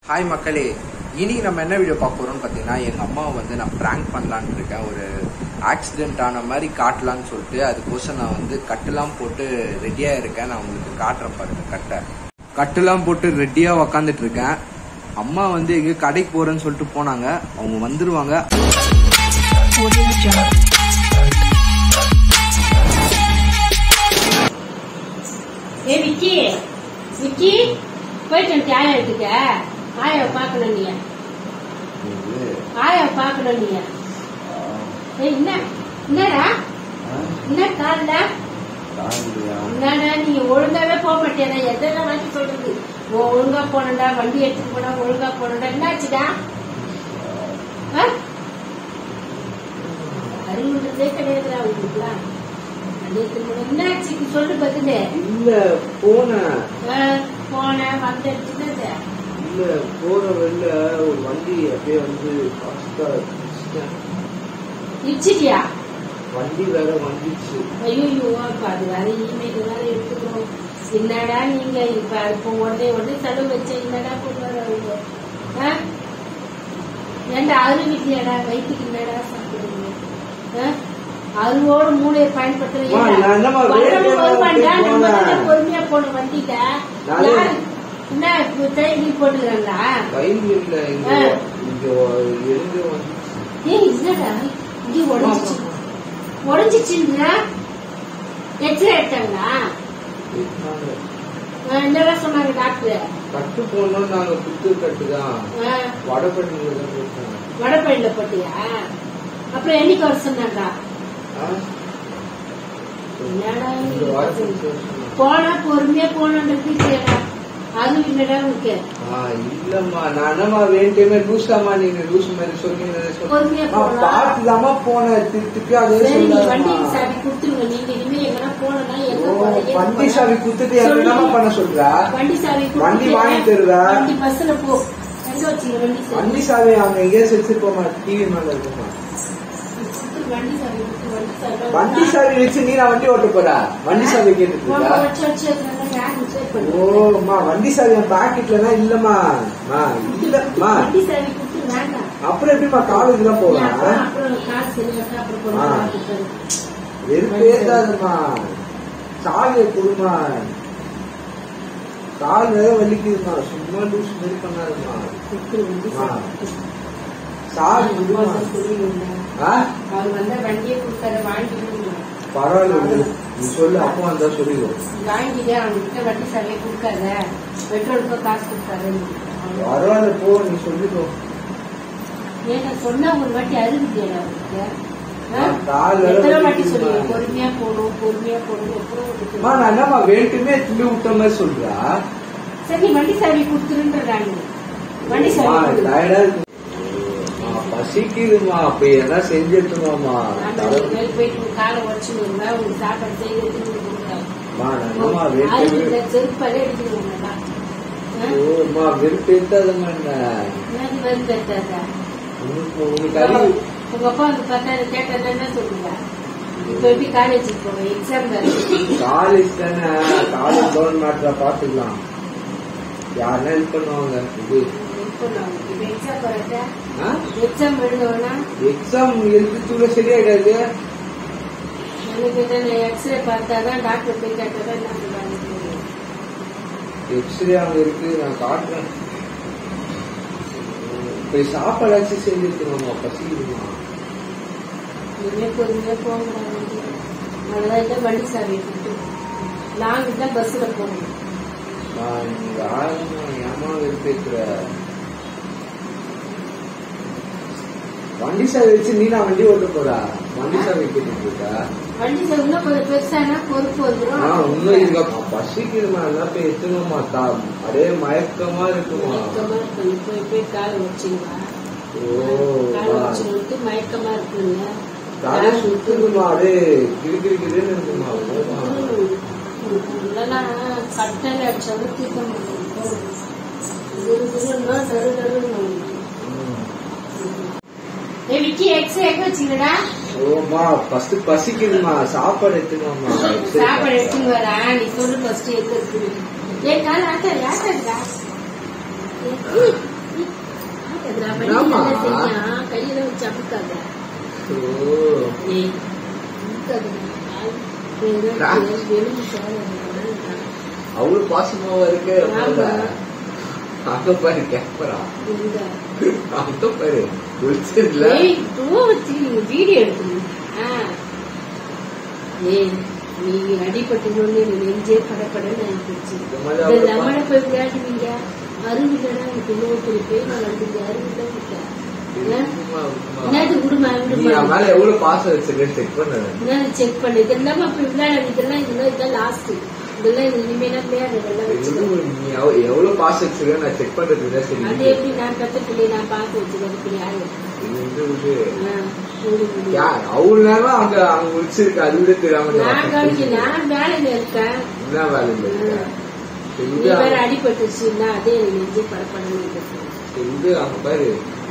Hi மக்களே இனி நம்ம என்ன வீடியோ பார்க்க போறோம்னு பார்த்தீங்கன்னா எங்கள் அம்மாவை வந்து நான் ப்ராங்க் பண்ணலான்னு இருக்கேன் ஒரு ஆக்சிடென்ட் ஆன மாதிரி காட்டலான்னு சொல்லிட்டு அதுக்கோசம் நான் வந்து கட்டெல்லாம் போட்டு ரெடியாக இருக்கேன் நான் உங்களுக்கு காட்டுறேன் பாருங்க கட்டை கட்டெல்லாம் போட்டு ரெடியாக உக்காந்துட்டு இருக்கேன் அம்மா வந்து எங்கேயோ கடைக்கு போறேன்னு சொல்லிட்டு போனாங்க அவங்க வந்துருவாங்க ஏ விக்கி விக்கி போயிட்டு வந்து ஆயா எடுத்துக்க ஆயாவை பார்க்கணும் நீ ஆயாவை பார்க்கணும் நீ ஏய் என்ன என்னடா என்ன காலில் என்னடா நீ ஒழுங்காவே போக மாட்டேடா எதெல்லாம் வாங்கி சொல்றது ஓ ஒழுங்கா போனடா வண்டி எடுத்துட்டு போனா ஒழுங்கா போனடா என்னாச்சுடா ஆ? அறிவுன்றதே கிடையாதுடா உங்களுக்குலாம் நேத்து முன்ன- என்னாச்சு சொல்லு பதிலு இல்ல போனேன் ஆ, போனேன் வந்துடுச்சுன்னு இல்ல போற வெளில ஒரு வண்டி அப்படியே வந்து ஃபாஸ்டா இச்சிட்டியா வண்டி வேற வந்துச்சு ஐயோ இப்ப அது வேற இமெயில் வேற எடுத்துக்கணும் என்னடா நீங்க இப்ப இப்போ உடனே உடனே செலவு வச்ச என்னடா பண்ணுவாரு அவங்க ஆ? ஏன்டா அரு விட்டியாடா வயிற்றுக்கு என்னடா சாப்பிடுறீங்க ஆ? அருவோட மூளையை பயன்படுத்துறீங்க அம்மா, நான் என்னம்மா வர்றவங்க வேலையா வருவான்டா, போனேன். நம்ம தானே பொறுமையா போன வண்டியில நானே- யாரு? என்ன இப்ப டைம் போட்டுக்கிறாங்களா கையில் இல்ல இங்க ஆ. இங்க எங்க வந்துச்சு ஏய் இல்லடா இங்க உடஞ்சிச்சு உடஞ்சிச்சுன்றா எக்ஸ்ரே எடுத்தாங்களா எத்தனால? ஆ, என்னடா சொன்னாங்க டாக்டர் கட்டு போனோம் நாங்க புத்து கட்டுதான் ஆ, வடபட்டியில தான் போட்டோம் வடபழனில போட்டியா அப்புறம் என்னைக்கு வர சொன்னாங்க ஆ? என்னடா நீ இந்த வாரத்துக்கு சொன்னாங்க. போனா பொறுமையா போனான்றது இல்லடா அது இல்லடா உனக்கு ஆ, இல்லம்மா நான் என்னம்மா வேண்டியமே லூசாமா நீங்க லூஸ் மாதிரி சொன்னீங்க பொறுமையா போலாம். பார்த்துதாம்மா போனேன் திருத்துக்கு அதே சரி நீ சொல்லாதம்மா. வண்டிக்கு சாவி கொடுத்துருங்க நீங்க இனிமே எங்கன்னா போனா எங்க ஓ, போற, எங்க வண்டி போற? சாவி குத்துட்டு சொல்லு. என்னமா பண்ண சொல்ற வண்டி சாவி வண்டி கொடுத்துட்டு வாங்கி தருவா? வண்டி பஸ்ல போ எங்க வச்சீங்க வண்டி சாவி வண்டி சாவி அவங்க எங்கேயும் வச்சு போமா டிவி மேல இருக்குமா கொடுத்துரு, வண்டி சாவி கொடுத்துரு, வண்டி சாவி வண்டி சாவி வச்சு நீ நான் வண்டி ஓட்ட போறா வண்டி சாவி கேட்டுட்டு உனக்கு இருக்கா? வச்சு வச்சு அதனால யாரும் check ஓ பண்ணுறது? அம்மா வண்டி சாவி என் பாக்கெட்லனா இல்லம்மா அம்மா, இல்லம்மா வண்டி சாவி கொடுத்துரு, வேண்டாம். அப்புறம் எப்படிமா காலேஜ் தான் நீ போவேன் அப்புறம் அப்புறம் காசு சரியாட்டா அப்புறம் கொண்டு ஆ. வந்து கொடுத்தாரு. வெறுப்பு ஏத்தாதுமா சாவியை கொடுமா கால் வேற வலிக்குதுமா சும்மா லூஸ் மாதிரி பண்ணாதுமா கொடுத்துரு, வண்டி ஆ. சாவி. சாவி நான் கொடுமா அம்மா சொல்லிடுங்க. ஆ அவர் வந்தா வண்டியை கொடுத்தாரு, வாங்கிடுங்க. பரவாயில்ல விடு. நீ சொல்லு அப்போ வந்தா சொல்லிடுவோம் வாங்கிட்டு அவன்கிட்ட வண்டி சாவியை கொடுக்காத பெட்ரோலுக்கு காசு கொடுத்தாரு பரவாயில்ல போ நீ சொல்லிக்கோ ஏன்னா சொன்னா ஒரு வாட்டி அழுகுதியா அவருக்கு ஆ? நான் கால் வேற எத்தனை வாட்டி வலிக்குதுமா. சொல்லுவேன் பொறுமையா போகணும் பொறுமையா போகணும் எத்தனை வாட்டி அம்மா சொல்லுவேன்? நான் என்னம்மா வேண்டுமே துள்ளி விட்ட மாதிரி சொல்றா சரி நீ வண்டி சாவி கொடுத்துருன்றாங்க வண்டி சாவி அம்மா, கொடு. tired ஆ இருக்கு. அம்மா, பசிக்குதுமா அப்ப என்ன செஞ்சு எடுத்துமாமா நான் ஒரு வேலை போயிட்டு உன் காலை உடச்சுடுவேன் உங்களுக்கு சாப்பாடு செய்து எடுத்துட்டு கொடுக்குறேன். நான் என்னம்மா ஆளு வேண்டுமே இந்த செருப்பாலே அடிச்சுடுவோம் நல்லா. ஆ? ஓ அம்மா வெறுப்பு ஏத்தாதம்மா என்ன என்னது வந்து கட்டாதா? உனக்கு உனக்கு அறிவு உங்க அப்பா வந்து பார்த்தா கேட்டா என்ன சொல்லுங்க இப்ப எப்படி காலேஜுக்கு போவேன் எக்ஸாம் தானே காலேஜ் தானே காலேஜ் கவர்மெண்ட்ல பாத்துக்கலாம் யாருன்னா ஹெல்ப் பண்ணுவாங்க இது இப்போ நான் இப்ப எக்ஸாம் போறதா ஆ? எக்ஸாம் எழுதுவேன்னா எக்ஸாம் எழுத்துக்குள்ள சரியாயிடாது எனக்கு என்ன எக்ஸ்ரே பார்த்தாதான் டாக்டர் போய் கேட்டதான் என்ன சொல்றாங்க தெரியும். எக்ஸ்ரே அங்க இருக்கு நான் காட்டுறேன் போய் சாப்பாடாச்சும் செஞ்சிருக்கணுமா பசிக்குதுமா இனிமே பொறுமையா போக அதெல்லாம் இல்லை வண்டி சாவி கொடுத்து லாங்கு தான் பஸ்ல போகணும் நான் இங்க ஆரம்பமா ஏமா வெறுப்பேற்கிற வண்டி சாவி வச்சு நீ நான் வண்டி ஓட்ட போறா வண்டி சாவி கேட்டுட்டு இருக்கா வண்டி சாவி இன்னும் கொஞ்சம் பெருசானா பொறுப்பு வந்துடும் ஆ இன்னும் இதுக்கு பசிக்குதுமா எல்லாம் போய் எத்துணுமா தா அப்படியே மயக்கமா இருக்குமா மயக்கமா இருக்கு போய் போய் காலை வச்சுங்களா ஓ காலை வச்சு விட்டு மயக்கமா இருக்குங்க தலை சுத்துதுமா அப்படியே கிரு கிரு கிருன்னு இருக்குமா போமா. இல்லைன்னா கட்டளை அடிச்சாலும் தீர்க்க மாட்டோம் குரு குருன்னா தரு தருன்னு ம். ஏ விக்கி எக்ஸ்ரே எங்க வச்சுங்கடா ஓமா ஃபர்ஸ்ட் பசிக்குதுமா சாப்பாடு எடுத்துக்கோமா சாப்பாடு எடுத்துன்னு வரா நீ சொல்லு ஃபர்ஸ்ட் எங்க இருக்குது ஏ கால ஆட்டா யாட்டா செய்யா கையில வச்சு அமுக்காத ஓ ஏய் அமுக்காத வெளியே சேலம் அவ்வளவு பாசமாவா இருக்கு ஆமா. அங்க பாரு கேப்பரா இந்த அங்க பாரு ஒளிச்சதுல ஏய் பூ வச்சு நீங்க வீடியோ எடுக்கணும் ஆ. ஏய் நீ அடிபட்டுனோன்னு நீ நெஞ்சே படப்படன்னு ஆயிடுச்சு இந்த மாதிரி இந்த அவளை லெமனை போய் விளையாடுவீங்க அருவிலடா எனக்கு இன்னொருத்தர் பேர் நான் வந்து அருவில விட்டேன் சும்மா, சும்மா. என்னது விடுமா நீ விடுமா என் மேல எவ்வளவு பாசம் வச்சிருக்கேன்னு செக் பண்ண என்னது செக் பண்ணு இதெல்லாம் அப்ப விளையாட இதெல்லாம் இதெல்லாம் இதான் லாஸ்ட் இதெல்லாம் இது இனிமேல விளையாடு இதெல்லாம் வச்சுக்கோ நீ எவ்வ- எவ்வளவு பாசம் வச்சிருக்கேன்னு நான் செக் பண்றது தான் சரி அது எப்படி நான் பெத்த பிள்ளை நான் பார்த்து வச்சுக்கிறதுக்கு யாரு இது வந்து ஒரு ஆ, விடு, விடு. யா, அவ்வளவு நேரம் அங்க அங்க முடிச்சிருக்கு அது கூட தெரியாம நான் கவனிக்க நான் வேலையில இருக்கேன் என்ன வேலை இல்லை ஆ. சரி, நீ விடு, வேற அவன்- அடிபட்டுச்சுன்னா அதே எனக்கு நெஞ்சே படப்படணும் சரி, விடு, அங்க பாரு